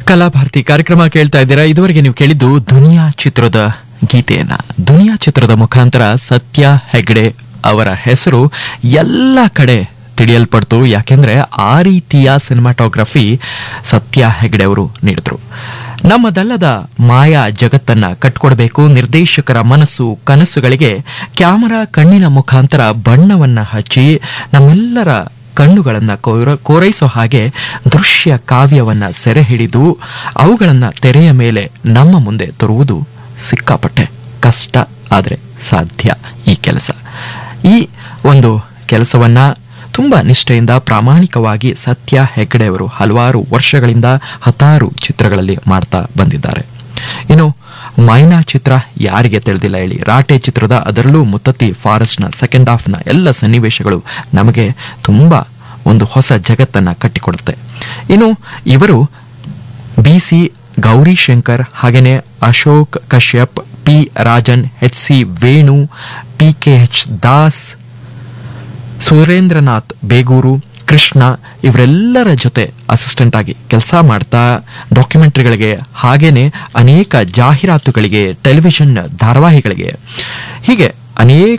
ಕಲಾಭಾರತಿ ಕಾರ್ಯಕ್ರಮ ಕೇಳ್ತಾ ಇದ್ದೀರಾ ಇದುವರೆಗೆ ನೀವು ಕೇಳಿದ್ದು ದುನಿಯಾ ಚಿತ್ರದ ಗೀತೆಯನ್ನ ದುನಿಯಾ ಚಿತ್ರದ ಮುಖಾಂತರ ಸತ್ಯ ಹೆಗ್ಡೆ ಅವರ ಹೆಸರು ಎಲ್ಲ ಕಡೆ ತಿಳಿಯಲ್ಪಡ್ತು ಯಾಕೆಂದ್ರೆ ಆ ರೀತಿಯ ಸಿನಿಮಾಟೋಗ್ರಫಿ ಸತ್ಯ ಹೆಗ್ಡೆ ಅವರು ನೀಡಿದ್ರು ನಮ್ಮದಲ್ಲದ ಮಾಯಾ ಜಗತ್ತನ್ನ ಕಟ್ಕೊಡ್ಬೇಕು ನಿರ್ದೇಶಕರ ಮನಸ್ಸು ಕನಸುಗಳಿಗೆ ಕ್ಯಾಮರಾ ಕಣ್ಣಿನ ಮುಖಾಂತರ ಬಣ್ಣವನ್ನ ಹಚ್ಚಿ ನಮ್ಮೆಲ್ಲರ ಕಣ್ಣುಗಳನ್ನ ಕೋರ- ಕೋರೈಸೋ ಹಾಗೆ ದೃಶ್ಯ ಕಾವ್ಯವನ್ನ ಸೆರೆ ಹಿಡಿದು ಅವುಗಳನ್ನ ತೆರೆಯ ಮೇಲೆ ನಮ್ಮ ಮುಂದೆ ತರುವುದು ಸಿಕ್ಕಾಪಟ್ಟೆ ಕಷ್ಟ ಆದ್ರೆ ಸಾಧ್ಯ ಈ ಕೆಲಸ ಈ ಒಂದು ಕೆಲಸವನ್ನ ತುಂಬಾ ನಿಷ್ಠೆಯಿಂದ ಪ್ರಾಮಾಣಿಕವಾಗಿ ಸತ್ಯ ಹೆಗ್ಡೆ ಅವರು ಹಲವಾರು ವರ್ಷಗಳಿಂದ ಹತ್ತಾರು ಚಿತ್ರಗಳಲ್ಲಿ ಮಾಡ್ತಾ ಬಂದಿದ್ದಾರೆ ಇನ್ನು ಮೈನಾ ಚಿತ್ರ ಯಾರಿಗೆ ತಿಳಿದಿಲ್ಲ ಹೇಳಿ ರಾಟೆ ಚಿತ್ರದ ಅದರಲ್ಲೂ ಮುತ್ತತ್ತಿ ಫಾರೆಸ್ಟ್ನ ಸೆಕೆಂಡ್ ಹಾಫ್ನ ಎಲ್ಲ ಸನ್ನಿವೇಶಗಳು ನಮಗೆ ತುಂಬಾ ಒಂದು ಹೊಸ ಜಗತ್ತನ್ನ ಕಟ್ಟಿಕೊಡುತ್ತೆ ಇನ್ನು ಇವರು ಬಿ ಸಿ ಗೌರಿಶಂಕರ್ ಹಾಗೇನೆ Ashok Kashyap P Rajan H C Venu P K H Das Surendranath Begur Krishna ಇವರೆಲ್ಲರ ಜೊತೆ ಅಸಿಸ್ಟೆಂಟ್ ಆಗಿ ಕೆಲಸ ಮಾಡ್ತಾ ಡಾಕ್ಯುಮೆಂಟರಿಗಳಿಗೆ ಹಾಗೇನೆ ಅನೇಕ ಜಾಹೀರಾತುಗಳಿಗೆ ಟೆಲಿವಿಷನ್ ಧಾರಾವಾಹಿಗಳಿಗೆ ಹೀಗೆ ಅನೇಕ